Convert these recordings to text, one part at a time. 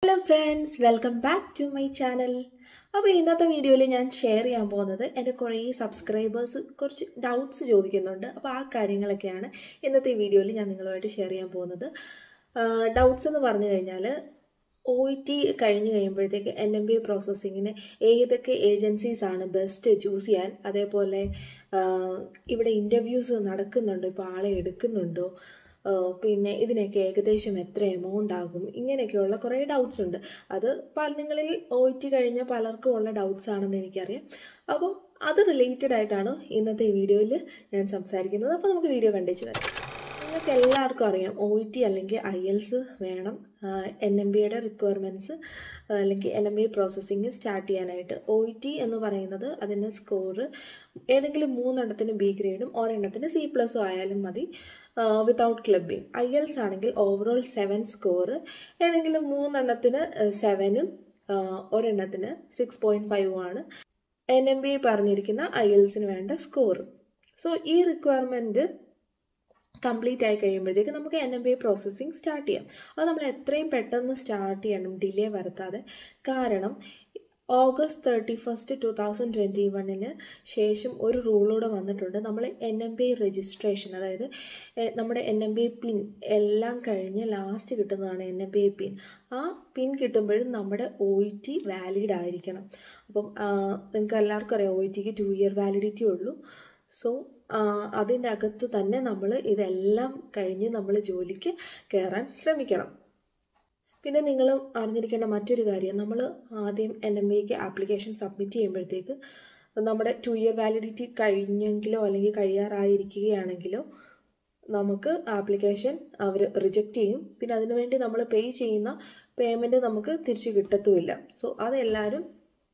hello friends welcome back to my channel അപ്പോൾ ഇന്നത്തെ വീഡിയോയിൽ ഞാൻ ഷെയർ ചെയ്യാൻ പോകുന്നത് എൻ്റെ കുറേ സബ്സ്ക്രൈബേഴ്സ് കുറച്ച് ഡൗട്ട്സ് ചോദിക്കുന്നുണ്ട് അപ്പോൾ ആ കാര്യങ്ങളൊക്കെയാണ് ഇന്നത്തെ വീഡിയോയിൽ ഞാൻ നിങ്ങളുമായിട്ട് ഷെയർ ചെയ്യാൻ പോകുന്നത് ഡൗട്ട്സ് എന്ന് പറഞ്ഞു കഴിഞ്ഞാൽ ഒ ഇ ടി കഴിഞ്ഞ് കഴിയുമ്പോഴത്തേക്ക് എൻ എം ബി എ പ്രോസസ്സിങ്ങിന് ഏതൊക്കെ ഏജൻസീസ് ആണ് ബെസ്റ്റ് ചൂസ് ചെയ്യാൻ അതേപോലെ ഇവിടെ ഇൻ്റർവ്യൂസ് നടക്കുന്നുണ്ടോ ഇപ്പോൾ ആളെ എടുക്കുന്നുണ്ടോ പിന്നെ ഇതിനൊക്കെ ഏകദേശം എത്ര എമൗണ്ട് ആകും ഇങ്ങനെയൊക്കെയുള്ള കുറേ ഡൗട്ട്സ് ഉണ്ട് അത് പല നിങ്ങളിൽ ഒ ടി കഴിഞ്ഞ പലർക്കും ഉള്ള ഡൗട്ട്സ് ആണെന്ന് എനിക്കറിയാം അപ്പം അത് റിലേറ്റഡ് ആയിട്ടാണ് ഇന്നത്തെ വീഡിയോയിൽ ഞാൻ സംസാരിക്കുന്നത് അപ്പോൾ നമുക്ക് വീഡിയോ കണ്ടേച്ച് വരാം നിങ്ങൾക്ക് എല്ലാവർക്കും അറിയാം ഒ ഇ ടി അല്ലെങ്കിൽ ഐ എൽസ് വേണം എൻ എം ബിയുടെ റിക്വയർമെൻറ്റ്സ് അല്ലെങ്കിൽ N M B processing start ചെയ്യാനായിട്ട് ഒ ഇ ടി എന്ന് പറയുന്നത് അതിൻ്റെ സ്കോർ ഏതെങ്കിലും മൂന്നെണ്ണത്തിന് ബി ഗ്രേഡും ഒരെണ്ണത്തിന് സി പ്ലസും ആയാലും മതി വിത്തൗട്ട് ക്ലബിങ് ഐ എൽസ് ആണെങ്കിൽ ഓവറോൾ സെവൻ സ്കോർ ഏതെങ്കിലും മൂന്നെണ്ണത്തിന് സെവനും ഒരെണ്ണത്തിന് സിക്സ് പോയിൻറ്റ് ഫൈവും ആണ് എൻ എം ബി പറഞ്ഞിരിക്കുന്ന ഐ എൽസിന് വേണ്ട സ്കോർ സോ ഈ റിക്വയർമെൻറ്റ് കംപ്ലീറ്റ് ആയി കഴിയുമ്പോഴത്തേക്ക് നമുക്ക് N M B processing start ചെയ്യാം അത് നമ്മൾ എത്രയും പെട്ടെന്ന് സ്റ്റാർട്ട് ചെയ്യണം ഡിലേ വരുത്താതെ കാരണം August thirty first two thousand twenty വണ്ണിന് ശേഷം ഒരു റൂളൂടെ വന്നിട്ടുണ്ട് നമ്മൾ എൻ എം ബി രജിസ്ട്രേഷൻ അതായത് നമ്മുടെ എൻ എം ബി പിൻ എല്ലാം കഴിഞ്ഞ് ലാസ്റ്റ് കിട്ടുന്നതാണ് എൻ എം ബി പിൻ ആ പിൻ കിട്ടുമ്പോഴും നമ്മുടെ ഒ ഇ ടി വാലിഡ് ആയിരിക്കണം അപ്പം നിങ്ങൾക്ക് എല്ലാവർക്കും അറിയാം ഒ ഇ ടിക്ക് ടു ഇയർ വാലിഡിറ്റി ഉള്ളൂ സോ അതിൻ്റെ അകത്ത് തന്നെ നമ്മൾ ഇതെല്ലാം കഴിഞ്ഞ് നമ്മൾ ജോലിക്ക് കയറാൻ ശ്രമിക്കണം പിന്നെ നിങ്ങൾ അറിഞ്ഞിരിക്കേണ്ട മറ്റൊരു കാര്യം നമ്മൾ ആദ്യം എൻ എം എക്ക് ആപ്ലിക്കേഷൻ സബ്മിറ്റ് ചെയ്യുമ്പോഴത്തേക്ക് നമ്മുടെ ടു ഇയർ വാലിഡിറ്റി കഴിഞ്ഞെങ്കിലോ അല്ലെങ്കിൽ കഴിയാറായിരിക്കുകയാണെങ്കിലോ നമുക്ക് ആപ്ലിക്കേഷൻ അവർ റിജക്റ്റ് ചെയ്യും പിന്നെ അതിനുവേണ്ടി നമ്മൾ പേ ചെയ്യുന്ന പേയ്മെൻറ്റ് നമുക്ക് തിരിച്ച് കിട്ടത്തുമില്ല സോ അതെല്ലാവരും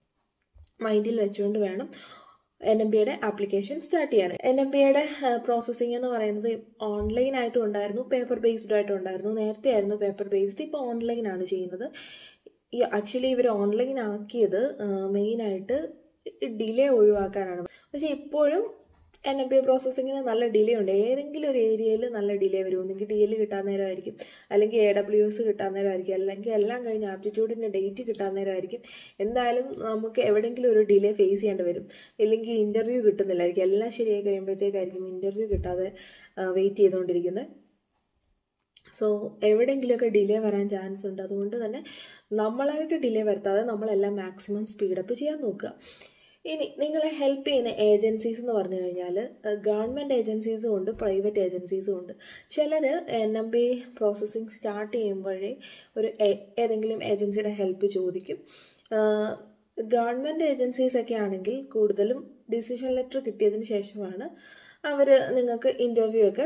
മൈൻഡിൽ വെച്ചുകൊണ്ട് വേണം എൻ എം ബിയുടെ ആപ്ലിക്കേഷൻ സ്റ്റാർട്ട് ചെയ്യാൻ എൻ എം ബിയുടെ പ്രോസസ്സിംഗ് എന്ന് പറയുന്നത് ഓൺലൈൻ ആയിട്ടും ഉണ്ടായിരുന്നു പേപ്പർ ബേസ്ഡ് ആയിട്ടും ഉണ്ടായിരുന്നു നേരത്തെ ആയിരുന്നു പേപ്പർ ബേസ്ഡ് ഇപ്പോൾ ഓൺലൈൻ ആണ് ചെയ്യുന്നത് ഈ ആക്ച്വലി ഇവർ ഓൺലൈൻ ആക്കിയത് മെയിനായിട്ട് ഡിലേ ഒഴിവാക്കാനാണ് പക്ഷേ ഇപ്പോഴും എൻ എം ബി പ്രോസസ്സിങ്ങിന് നല്ല ഡിലേ ഉണ്ട് ഏതെങ്കിലും ഒരു ഏരിയയിൽ നല്ല ഡിലേ വരും ഒന്നെങ്കിൽ ഡി എൽ കിട്ടാൻ നേരമായിരിക്കും അല്ലെങ്കിൽ എ ഡബ്ല്യു എസ് കിട്ടാൻ നേരമായിരിക്കും അല്ലെങ്കിൽ എല്ലാം കഴിഞ്ഞ് ആപ്റ്റിറ്റ്യൂഡിൻ്റെ ഡേറ്റ് കിട്ടാൻ നേരമായിരിക്കും എന്തായാലും നമുക്ക് എവിടെയെങ്കിലും ഒരു ഡിലേ ഫേസ് ചെയ്യേണ്ടി വരും ഇല്ലെങ്കിൽ ഇൻ്റർവ്യൂ കിട്ടുന്നില്ലായിരിക്കും എല്ലാം ശരിയായി കഴിയുമ്പോഴത്തേക്കായിരിക്കും ഇൻ്റർവ്യൂ കിട്ടാതെ വെയിറ്റ് ചെയ്തുകൊണ്ടിരിക്കുന്നത് സോ എവിടെയെങ്കിലുമൊക്കെ ഡിലേ വരാൻ ചാൻസ് ഉണ്ട് അതുകൊണ്ട് തന്നെ നമ്മളായിട്ട് ഡിലേ വരുത്താതെ നമ്മളെല്ലാം മാക്സിമം സ്പീഡപ്പ് ചെയ്യാൻ നോക്കുക ഇനി നിങ്ങളെ ഹെൽപ്പ് ചെയ്യുന്ന ഏജൻസീസ് എന്ന് പറഞ്ഞു കഴിഞ്ഞാൽ ഗവൺമെൻറ് ഏജൻസീസും ഉണ്ട് പ്രൈവറ്റ് ഏജൻസീസും ഉണ്ട് ചിലർ N M B processing start ചെയ്യുമ്പോഴേ ഒരു ഏതെങ്കിലും ഏജൻസിയുടെ ഹെൽപ്പ് ചോദിക്കും ഗവൺമെൻറ് ഏജൻസീസ് ഒക്കെ ആണെങ്കിൽ കൂടുതലും ഡിസിഷൻ ലെറ്റർ കിട്ടിയതിന് ശേഷമാണ് അവർ നിങ്ങൾക്ക് ഇൻ്റർവ്യൂ ഒക്കെ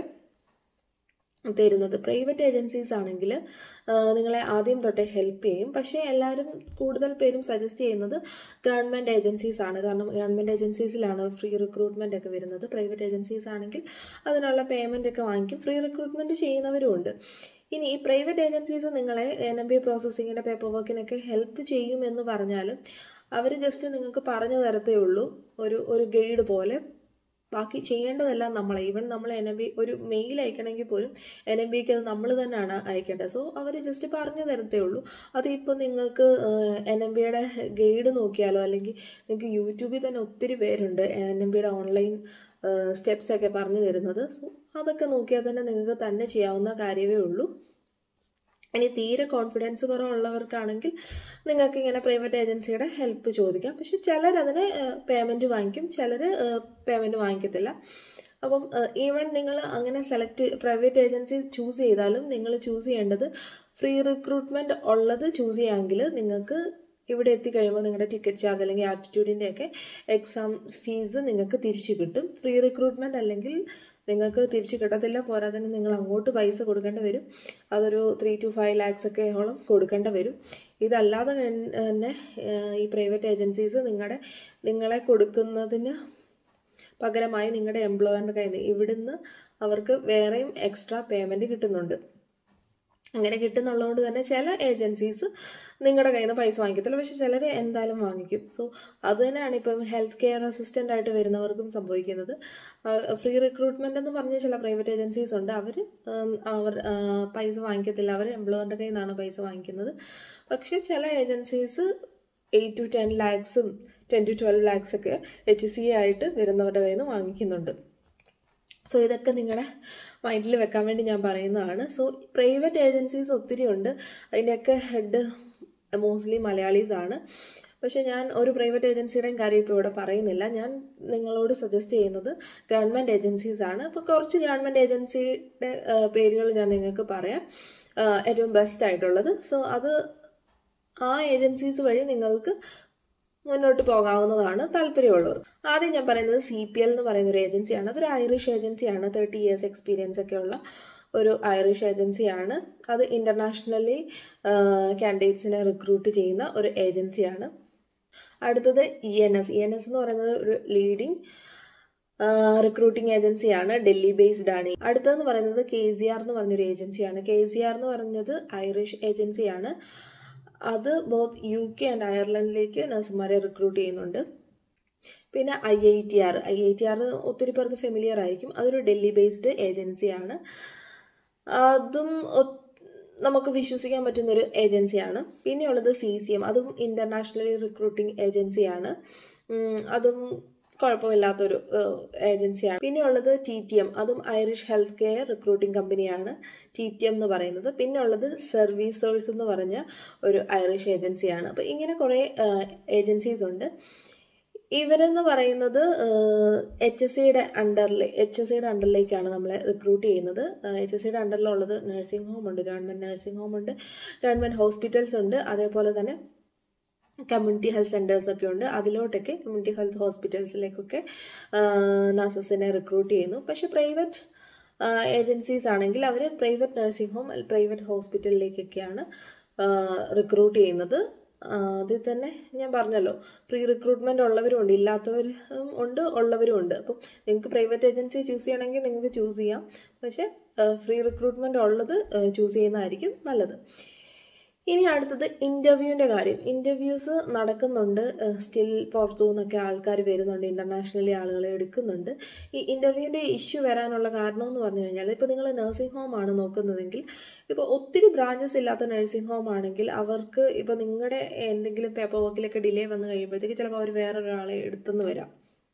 തരുന്നത് പ്രൈവറ്റ് ഏജൻസീസ് ആണെങ്കിൽ നിങ്ങളെ ആദ്യം തൊട്ടേ ഹെൽപ്പ് ചെയ്യും പക്ഷേ എല്ലാവരും കൂടുതൽ പേരും സജസ്റ്റ് ചെയ്യുന്നത് ഗവൺമെൻറ് ഏജൻസീസ് ആണ് കാരണം ഗവൺമെൻറ് ഏജൻസീസിലാണ് ഫ്രീ റിക്രൂട്ട്മെൻ്റ് ഒക്കെ വരുന്നത് പ്രൈവറ്റ് ഏജൻസീസ് ആണെങ്കിൽ അതിനുള്ള പേയ്മെൻ്റ് ഒക്കെ വാങ്ങിക്കും ഫ്രീ റിക്രൂട്ട്മെൻറ്റ് ചെയ്യുന്നവരും ഉണ്ട് ഇനി ഈ പ്രൈവറ്റ് ഏജൻസീസ് നിങ്ങളെ എൻ എം ബി പ്രോസസ്സിങ്ങിൻ്റെ പേപ്പർ വർക്കിനൊക്കെ ഹെൽപ്പ് ചെയ്യുമെന്ന് പറഞ്ഞാലും അവർ ജസ്റ്റ് നിങ്ങൾക്ക് പറഞ്ഞു തരത്തേ ഉള്ളൂ ഒരു ഒരു ഗൈഡ് പോലെ ബാക്കി ചെയ്യേണ്ടതെല്ലാം നമ്മളെ ഈവൻ നമ്മൾ എൻ എം ബി ഒരു മെയിൽ അയക്കണമെങ്കിൽ പോലും എൻ എം ബിക്ക് അത് നമ്മൾ തന്നെയാണ് അയക്കേണ്ടത് സോ അവർ ജസ്റ്റ് പറഞ്ഞു തരത്തേ ഉള്ളൂ അതിപ്പോൾ നിങ്ങൾക്ക് എൻ എം ബിയുടെ ഗൈഡ് നോക്കിയാലോ അല്ലെങ്കിൽ നിങ്ങൾക്ക് യൂട്യൂബിൽ തന്നെ ഒത്തിരി പേരുണ്ട് എൻ എം ബിയുടെ ഓൺലൈൻ സ്റ്റെപ്സ് ഒക്കെ പറഞ്ഞു തരുന്നത് സോ അതൊക്കെ നോക്കിയാൽ തന്നെ നിങ്ങൾക്ക് തന്നെ ചെയ്യാവുന്ന കാര്യമേ ഉള്ളൂ ഇനി തീരെ കോൺഫിഡൻസ് കുറവുള്ളവർക്കാണെങ്കിൽ നിങ്ങൾക്ക് ഇങ്ങനെ പ്രൈവറ്റ് ഏജൻസിയുടെ ഹെൽപ്പ് ചോദിക്കാം പക്ഷെ ചിലർ അതിന് പേയ്മെൻറ്റ് വാങ്ങിക്കും ചിലർ പേയ്മെൻറ്റ് വാങ്ങിക്കത്തില്ല അപ്പം ഈവൻ നിങ്ങൾ അങ്ങനെ സെലക്ട് പ്രൈവറ്റ് ഏജൻസി ചൂസ് ചെയ്താലും നിങ്ങൾ ചൂസ് ചെയ്യേണ്ടത് ഫ്രീ റിക്രൂട്ട്മെൻറ്റ് ഉള്ളത് ചൂസ് ചെയ്യാമെങ്കിൽ നിങ്ങൾക്ക് ഇവിടെ എത്തിക്കഴിയുമ്പോൾ നിങ്ങളുടെ ടിക്കറ്റ് ചാർജ് അല്ലെങ്കിൽ ആപ്റ്റിറ്റ്യൂഡിൻ്റെ ഒക്കെ എക്സാം ഫീസ് നിങ്ങൾക്ക് തിരിച്ചു കിട്ടും ഫ്രീ റിക്രൂട്ട്മെൻറ്റ് അല്ലെങ്കിൽ നിങ്ങൾക്ക് തിരിച്ച് കിട്ടത്തില്ല പോരാതെ നിങ്ങൾ അങ്ങോട്ട് പൈസ കൊടുക്കേണ്ടി വരും അതൊരു ത്രീ ടു ഫൈവ് ലാക്സ് ഒക്കെ ഓളം കൊടുക്കേണ്ടി വരും ഇതല്ലാതെ തന്നെ ഈ പ്രൈവറ്റ് ഏജൻസീസ് നിങ്ങളുടെ നിങ്ങളെ കൊടുക്കുന്നതിന് പകരമായി നിങ്ങളുടെ എംപ്ലോയറിൻ്റെ കയ്യിൽ നിന്ന് ഇവിടുന്ന് അവർക്ക് വേറെയും എക്സ്ട്രാ പേയ്മെൻറ്റ് കിട്ടുന്നുണ്ട് അങ്ങനെ കിട്ടുന്നുള്ളതുകൊണ്ട് തന്നെ ചില ഏജൻസീസ് നിങ്ങളുടെ കയ്യിൽ നിന്ന് പൈസ വാങ്ങിക്കത്തില്ല പക്ഷെ ചിലർ എന്തായാലും വാങ്ങിക്കും സോ അത് തന്നെയാണ് ഇപ്പം ഹെൽത്ത് കെയർ അസിസ്റ്റൻ്റ് ആയിട്ട് വരുന്നവർക്കും സംഭവിക്കുന്നത് ഫ്രീ റിക്രൂട്ട്മെൻ്റ് എന്ന് പറഞ്ഞ ചില പ്രൈവറ്റ് ഏജൻസീസ് ഉണ്ട് അവർ അവർ ആ, പൈസ വാങ്ങിക്കത്തില്ല അവർ എംപ്ലോയറിൻ്റെ കയ്യിൽ നിന്നാണ് പൈസ വാങ്ങിക്കുന്നത് പക്ഷെ ചില ഏജൻസീസ് എയ്റ്റ് ടു ടെൻ ലാക്സും ടെൻ ടു ട്വൽവ് ലാക്സ് ഒക്കെ എച്ച് സി ആയിട്ട് വരുന്നവരുടെ കയ്യിൽ നിന്ന് വാങ്ങിക്കുന്നുണ്ട് സോ ഇതൊക്കെ നിങ്ങളുടെ മൈൻഡിൽ വെക്കാൻ വേണ്ടി ഞാൻ പറയുന്നതാണ് സോ പ്രൈവറ്റ് ഏജൻസീസ് ഒത്തിരി ഉണ്ട് അതിൻ്റെയൊക്കെ ഹെഡ് മോസ്റ്റ്ലി മലയാളീസ് ആണ് പക്ഷേ ഞാൻ ഒരു പ്രൈവറ്റ് ഏജൻസിയുടെയും കാര്യം ഇപ്പോൾ ഇവിടെ പറയുന്നില്ല ഞാൻ നിങ്ങളോട് സജസ്റ്റ് ചെയ്യുന്നത് ഗവൺമെൻറ് ഏജൻസീസ് ആണ് ഇപ്പോൾ കുറച്ച് ഗവൺമെൻറ് ഏജൻസിയുടെ പേരുകൾ ഞാൻ നിങ്ങൾക്ക് പറയാം ആ, ഏറ്റവും ബെസ്റ്റ് ആയിട്ടുള്ളത് സോ അത് ആ ഏജൻസീസ് വഴി നിങ്ങൾക്ക് മുന്നോട്ട് പോകാവുന്നതാണ് താല്പര്യമുള്ളവർ ആദ്യം ഞാൻ പറയുന്നത് സി പി എൽ എന്ന് പറയുന്ന ഒരു ഏജൻസിയാണ് അതൊരു ഐറിഷ് ഏജൻസിയാണ് തേർട്ടി ഇയേഴ്സ് എക്സ്പീരിയൻസ് ഒക്കെ ഉള്ള ഒരു ഐറിഷ് ഏജൻസിയാണ് അത് ഇൻ്റർനാഷണലി കാൻഡിഡേറ്റ്സിനെ റിക്രൂട്ട് ചെയ്യുന്ന ഒരു ഏജൻസിയാണ് അടുത്തത് E N S E N S എന്ന് പറയുന്നത് ഒരു ലീഡിങ് റിക്രൂട്ടിംഗ് ഏജൻസിയാണ് ഡൽഹി ബേസ്ഡ് ആണ് അടുത്തതെന്ന് പറയുന്നത് കെ സി ആർ എന്ന് പറഞ്ഞൊരു ഏജൻസിയാണ് കെ സി ആർ എന്ന് പറഞ്ഞത് ഐറിഷ് ഏജൻസിയാണ് അത് ബോത്ത് യു കെ ആൻഡ് അയർലൻഡിലേക്ക് നഴ്സുമാരെ റിക്രൂട്ട് ചെയ്യുന്നുണ്ട് പിന്നെ I I T R I I T R ഒത്തിരി പേർക്ക് ഫെമിലിയർ ആയിരിക്കും അതൊരു ഡൽഹി ബേസ്ഡ് ഏജൻസിയാണ് അതും ഒ- നമുക്ക് വിശ്വസിക്കാൻ പറ്റുന്ന ഒരു ഏജൻസിയാണ് പിന്നെയുള്ളത് സി സി എം അതും ഇന്റർനാഷണലി റിക്രൂട്ടിംഗ് ഏജൻസിയാണ് ഉം, അതും കുഴപ്പമില്ലാത്തൊരു ഏജൻസിയാണ് പിന്നെയുള്ളത് ടി ടി എം അതും ഐറിഷ് ഹെൽത്ത് കെയർ റിക്രൂട്ടിംഗ് കമ്പനിയാണ് ടി ടി എം എന്ന് പറയുന്നത് പിന്നെ ഉള്ളത് സർവീസ് സോഴ്സ് എന്ന് പറഞ്ഞ ഒരു ഐറിഷ് ഏജൻസിയാണ് അപ്പോൾ ഇങ്ങനെ കുറേ ഏജൻസീസ് ഉണ്ട് ഇവരെന്ന് പറയുന്നത് എച്ച് എസ് സിയുടെ അണ്ടറിൽ എച്ച് എസ് സിയുടെ അണ്ടറിലേക്കാണ് നമ്മളെ റിക്രൂട്ട് ചെയ്യുന്നത് എച്ച് എസ് സിയുടെ അണ്ടറിലുള്ളത് നഴ്സിംഗ് ഹോം ഉണ്ട് ഗവൺമെൻറ് നഴ്സിംഗ് ഹോം ഉണ്ട് ഗവൺമെൻറ് ഹോസ്പിറ്റൽസ് ഉണ്ട് അതേപോലെ തന്നെ കമ്മ്യൂണിറ്റി ഹെൽത്ത് സെൻറ്റേഴ്സ് ഒക്കെ ഉണ്ട് അതിലോട്ടൊക്കെ കമ്മ്യൂണിറ്റി ഹെൽത്ത് ഹോസ്പിറ്റൽസിലേക്കൊക്കെ നഴ്സസിനെ റിക്രൂട്ട് ചെയ്യുന്നു പക്ഷേ പ്രൈവറ്റ് ഏജൻസീസ് ആണെങ്കിൽ അവർ പ്രൈവറ്റ് നഴ്സിംഗ് ഹോം പ്രൈവറ്റ് ഹോസ്പിറ്റലിലേക്കൊക്കെയാണ് റിക്രൂട്ട് ചെയ്യുന്നത് ആ, അതിൽ തന്നെ ഞാൻ പറഞ്ഞല്ലോ പ്രീ റിക്രൂട്ട്മെന്റ് ഉള്ളവരും ഉണ്ട് ഇല്ലാത്തവരും ഉണ്ട് ഉള്ളവരും ഉണ്ട് അപ്പം നിങ്ങൾക്ക് പ്രൈവറ്റ് ഏജൻസി ചൂസ് ചെയ്യണമെങ്കിൽ നിങ്ങൾക്ക് ചൂസ് ചെയ്യാം പക്ഷേ ഫ്രീ റിക്രൂട്ട്മെന്റ് ഉള്ളത് ചൂസ് ചെയ്യുന്നതായിരിക്കും നല്ലത് ഇനി അടുത്തത് ഇൻ്റർവ്യൂവിൻ്റെ കാര്യം ഇൻ്റർവ്യൂസ് നടക്കുന്നുണ്ട് സ്റ്റിൽ പുറത്തു നിന്നൊക്കെ ആൾക്കാർ വരുന്നുണ്ട് ഇൻ്റർനാഷണലി ആളുകളെ എടുക്കുന്നുണ്ട് ഈ ഇൻ്റർവ്യൂവിൻ്റെ ഇഷ്യൂ വരാനുള്ള കാരണം എന്ന് പറഞ്ഞു കഴിഞ്ഞാൽ ഇപ്പോൾ നിങ്ങൾ നഴ്സിംഗ് ഹോം ആണ് നോക്കുന്നതെങ്കിൽ ഇപ്പോൾ ഒത്തിരി ബ്രാഞ്ചസ് ഇല്ലാത്ത നഴ്സിംഗ് ഹോം ആണെങ്കിൽ അവർക്ക് ഇപ്പോൾ നിങ്ങളുടെ എന്തെങ്കിലും പേപ്പർ വർക്കിലൊക്കെ ഡിലേ വന്നു കഴിയുമ്പോഴത്തേക്ക് ചിലപ്പോൾ അവർ വേറൊരാളെ എടുത്തെന്ന് വരാം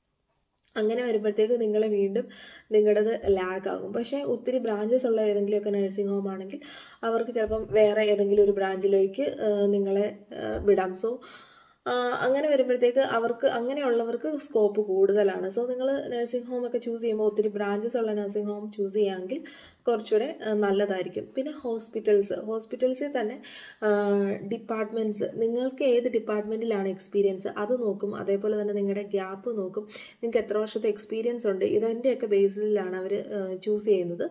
അങ്ങനെ വരുമ്പോഴത്തേക്ക് നിങ്ങളെ വീണ്ടും നിങ്ങളുടേത് ലാഗ് ആകും പക്ഷേ ഒത്തിരി ബ്രാഞ്ചസ് ഉള്ള ഏതെങ്കിലുമൊക്കെ നഴ്സിംഗ് ഹോം ആണെങ്കിൽ അവർക്ക് ചിലപ്പം വേറെ ഏതെങ്കിലും ഒരു ബ്രാഞ്ചിലേക്ക് നിങ്ങളെ ആ, വിടാം സോ അങ്ങനെ വരുമ്പോഴത്തേക്ക് അവർക്ക് അങ്ങനെയുള്ളവർക്ക് സ്കോപ്പ് കൂടുതലാണ് സോ നിങ്ങൾ നഴ്സിംഗ് ഹോം ഒക്കെ ചൂസ് ചെയ്യുമ്പോൾ ഒത്തിരി ബ്രാഞ്ചസ് ഉള്ള നഴ്സിംഗ് ഹോം ചൂസ് ചെയ്യുകയാണെങ്കിൽ കുറച്ചുകൂടെ ആ, നല്ലതായിരിക്കും പിന്നെ ഹോസ്പിറ്റൽസ് ഹോസ്പിറ്റൽസിൽ തന്നെ ഡിപ്പാർട്ട്മെൻറ്റ്സ് നിങ്ങൾക്ക് ഏത് ഡിപ്പാർട്ട്മെൻറ്റിലാണ് എക്സ്പീരിയൻസ് അത് നോക്കും അതേപോലെ തന്നെ നിങ്ങളുടെ ഗ്യാപ്പ് നോക്കും നിങ്ങൾക്ക് എത്ര വർഷത്തെ എക്സ്പീരിയൻസ് ഉണ്ട് ഇതിൻ്റെയൊക്കെ ബേസിലാണ് അവർ ചൂസ് ചെയ്യുന്നത്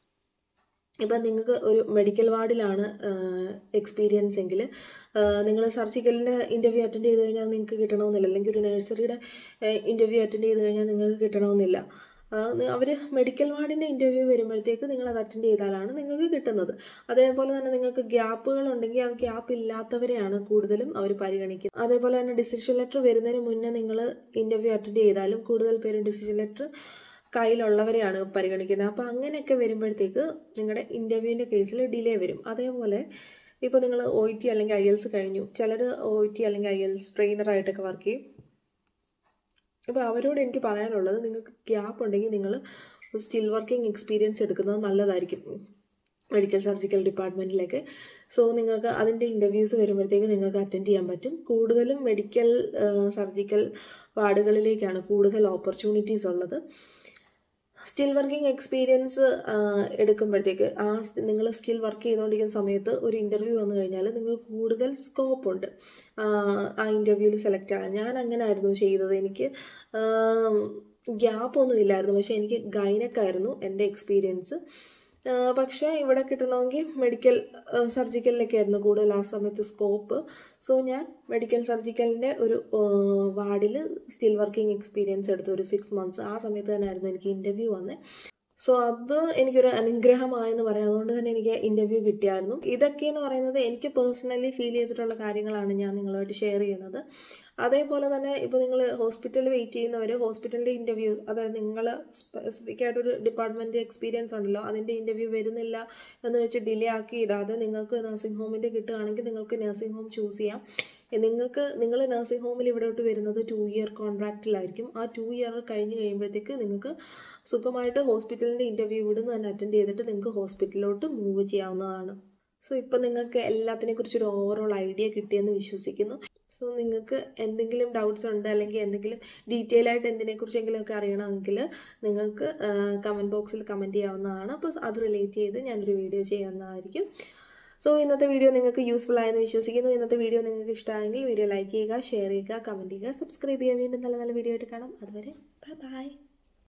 ഇപ്പം നിങ്ങൾക്ക് ഒരു മെഡിക്കൽ വാർഡിലാണ് എക്സ്പീരിയൻസ് എങ്കിൽ നിങ്ങൾ സർജിക്കലിൻ്റെ ഇൻ്റർവ്യൂ അറ്റൻഡ് ചെയ്ത് കഴിഞ്ഞാൽ നിങ്ങൾക്ക് കിട്ടണമെന്നില്ല അല്ലെങ്കിൽ ഒരു നഴ്സറിയുടെ ഇൻ്റർവ്യൂ അറ്റൻഡ് ചെയ്ത് കഴിഞ്ഞാൽ നിങ്ങൾക്ക് കിട്ടണമെന്നില്ല അവർ മെഡിക്കൽ വാർഡിൻ്റെ ഇൻ്റർവ്യൂ വരുമ്പോഴത്തേക്ക് നിങ്ങൾ അത് അറ്റൻഡ് ചെയ്താലാണ് നിങ്ങൾക്ക് കിട്ടുന്നത് അതേപോലെ തന്നെ നിങ്ങൾക്ക് ഗ്യാപ്പുകൾ ഉണ്ടെങ്കിൽ ആ ഗ്യാപ്പ് ഇല്ലാത്തവരെയാണ് കൂടുതലും അവർ പരിഗണിക്കുന്നത് അതേപോലെ തന്നെ ഡിസിഷൻ ലെറ്റർ വരുന്നതിന് മുന്നേ നിങ്ങൾ ഇൻ്റർവ്യൂ അറ്റൻഡ് ചെയ്താലും കൂടുതൽ പേരും ഡിസിഷൻ ലെറ്റർ കയ്യിലുള്ളവരെയാണ് പരിഗണിക്കുന്നത് അപ്പോൾ അങ്ങനെയൊക്കെ വരുമ്പോഴത്തേക്ക് നിങ്ങളുടെ ഇൻ്റർവ്യൂവിൻ്റെ കേസിൽ ഡിലേ വരും അതേപോലെ ഇപ്പോൾ നിങ്ങൾ ഒ ടി അല്ലെങ്കിൽ ഐ എൽസ് കഴിഞ്ഞു ചിലർ ഒ ടി അല്ലെങ്കിൽ ഐ എൽസ് ട്രെയിനറായിട്ടൊക്കെ വർക്ക് ചെയ്യും അപ്പോൾ അവരോട് എനിക്ക് പറയാനുള്ളത് നിങ്ങൾക്ക് ഗ്യാപ്പ് ഉണ്ടെങ്കിൽ നിങ്ങൾ സ്റ്റിൽ വർക്കിംഗ് എക്സ്പീരിയൻസ് എടുക്കുന്നത് നല്ലതായിരിക്കും മെഡിക്കൽ സർജിക്കൽ ഡിപ്പാർട്ട്മെൻറ്റിലേക്ക് സോ നിങ്ങൾക്ക് അതിൻ്റെ ഇൻ്റർവ്യൂസ് വരുമ്പോഴത്തേക്ക് നിങ്ങൾക്ക് അറ്റൻഡ് ചെയ്യാൻ പറ്റും കൂടുതലും മെഡിക്കൽ സർജിക്കൽ വാർഡുകളിലേക്കാണ് കൂടുതൽ ഓപ്പർച്യൂണിറ്റീസ് ഉള്ളത് സ്റ്റിൽ വർക്കിംഗ് എക്സ്പീരിയൻസ് എടുക്കുമ്പോഴത്തേക്ക് ആ നിങ്ങൾ സ്റ്റിൽ വർക്ക് ചെയ്തുകൊണ്ടിരിക്കുന്ന സമയത്ത് ഒരു ഇൻ്റർവ്യൂ വന്നു കഴിഞ്ഞാൽ നിങ്ങൾക്ക് കൂടുതൽ സ്കോപ്പ് ഉണ്ട് ആ ഇൻ്റർവ്യൂവിൽ സെലക്ട് ആകാൻ ഞാൻ അങ്ങനെ ആയിരുന്നു ചെയ്തത് എനിക്ക് ഗ്യാപ്പ് ഒന്നും ഇല്ലായിരുന്നു പക്ഷേ എനിക്ക് ഗൈനക്കായിരുന്നു എൻ്റെ എക്സ്പീരിയൻസ് പക്ഷേ ഇവിടെ കിട്ടണമെങ്കിൽ മെഡിക്കൽ സർജിക്കലിലൊക്കെ ആയിരുന്നു കൂടുതൽ ആ സമയത്ത് സ്കോപ്പ് സോ ഞാൻ മെഡിക്കൽ സർജിക്കലിൻ്റെ ഒരു വാർഡിൽ സ്റ്റിൽ വർക്കിംഗ് എക്സ്പീരിയൻസ് എടുത്തു ഒരു സിക്സ് മന്ത്സ് ആ സമയത്ത് തന്നെ ആയിരുന്നു എനിക്ക് ഇൻ്റർവ്യൂ വന്നത് സോ അത് എനിക്കൊരു അനുഗ്രഹമായെന്ന് പറയാം അതുകൊണ്ട് തന്നെ എനിക്ക് ഇൻ്റർവ്യൂ കിട്ടിയായിരുന്നു ഇതൊക്കെ എന്ന് പറയുന്നത് എനിക്ക് പേഴ്സണലി ഫീൽ ചെയ്തിട്ടുള്ള കാര്യങ്ങളാണ് ഞാൻ നിങ്ങളുമായിട്ട് ഷെയർ ചെയ്യുന്നത് അതേപോലെ തന്നെ ഇപ്പോൾ നിങ്ങൾ ഹോസ്പിറ്റലിൽ വെയിറ്റ് ചെയ്യുന്നവർ ഹോസ്പിറ്റലിൻ്റെ ഇൻ്റർവ്യൂ അതായത് നിങ്ങൾ സ്പെസിഫിക് ആയിട്ടൊരു ഡിപ്പാർട്ട്മെൻറ്റ് എക്സ്പീരിയൻസ് ഉണ്ടല്ലോ അതിൻ്റെ ഇൻ്റർവ്യൂ വരുന്നില്ല എന്ന് വെച്ച് ഡിലേ ആക്കി ഇടാതെ നിങ്ങൾക്ക് നഴ്സിംഗ് ഹോമിൻ്റെ കിട്ടുകയാണെങ്കിൽ നിങ്ങൾക്ക് നഴ്സിംഗ് ഹോം ചൂസ് ചെയ്യാം നിങ്ങൾക്ക് നിങ്ങൾ നഴ്സിംഗ് ഹോമിൽ ഇവിടോട്ട് വരുന്നത് ടു ഇയർ കോൺട്രാക്റ്റിലായിരിക്കും ആ ടു ഇയർ കഴിഞ്ഞ് കഴിയുമ്പോഴത്തേക്ക് നിങ്ങൾക്ക് സുഖമായിട്ട് ഹോസ്പിറ്റലിൻ്റെ ഇൻ്റർവ്യൂ ഇവിടുന്ന് തന്നെ അറ്റൻഡ് ചെയ്തിട്ട് നിങ്ങൾക്ക് ഹോസ്പിറ്റലിലോട്ട് മൂവ് ചെയ്യാവുന്നതാണ് സോ ഇപ്പം നിങ്ങൾക്ക് എല്ലാത്തിനെ കുറിച്ചൊരു ഓവറോൾ ഐഡിയ കിട്ടിയെന്ന് വിശ്വസിക്കുന്നു സോ നിങ്ങൾക്ക് എന്തെങ്കിലും ഡൗട്ട്സ് ഉണ്ട് അല്ലെങ്കിൽ എന്തെങ്കിലും ഡീറ്റെയിൽ ആയിട്ട് എന്തിനെക്കുറിച്ചെങ്കിലും ഒക്കെ അറിയണമെങ്കിൽ നിങ്ങൾക്ക് കമൻറ്റ് ബോക്സിൽ കമൻറ്റ് ചെയ്യാവുന്നതാണ് അപ്പോൾ അത് റിലേറ്റ് ചെയ്ത് ഞാനൊരു വീഡിയോ ചെയ്യുന്നതായിരിക്കും സോ ഇന്നത്തെ വീഡിയോ നിങ്ങൾക്ക് യൂസ്ഫുൾ ആയെന്ന് വിശ്വസിക്കുന്നു ഇന്നത്തെ വീഡിയോ നിങ്ങൾക്ക് ഇഷ്ടമായെങ്കിൽ വീഡിയോ ലൈക്ക് ചെയ്യുക ഷെയർ ചെയ്യുക കമൻറ്റ് ചെയ്യുക സബ്സ്ക്രൈബ് ചെയ്യുക വീണ്ടും നല്ല നല്ല വീഡിയോ ആയിട്ട് കാണാം അതുവരെ ബൈ ബൈ